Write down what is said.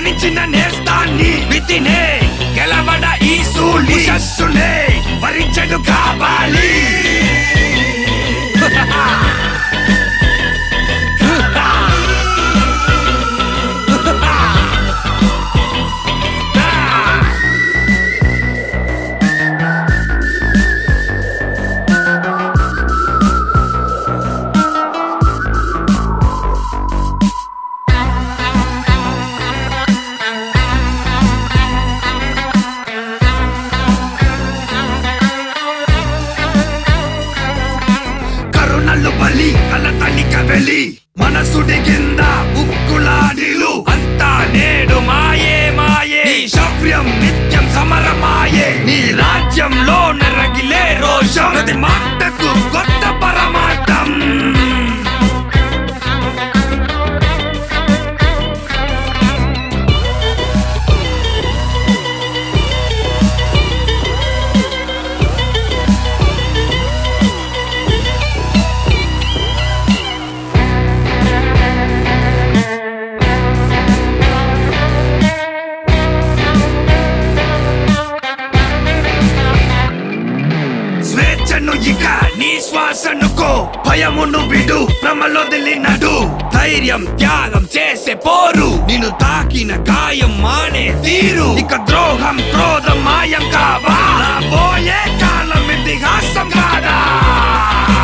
ధ్యానించిన నేస్తాన్ని వితినే గెలవడ ఈ సూళి శస్సునే భరించడు కావాలి కరుణలు బలి కల తల్లిక వెలి మనసుడి కింద ఉక్కులాడిలు అంతా నేడు మాయే మాయే నీ శౌర్యం నిత్యం సమరమాయే నీ రాజ్యంలో నరగిలే రోషం ప్రతి మాటకు కొత్త పరమార్థం స్వేచ్ఛను ఇక నీ శ్వాసనుకో భయమును విడు భ్రమలొదిలి నడు ధైర్యం త్యాగం చేసే పోరు నిన్ను తాకిన గాయం మానే తీరు ఇక ద్రోహం క్రోధం మాయం కావా పోయే కాలం ఇతిహాసం కాదా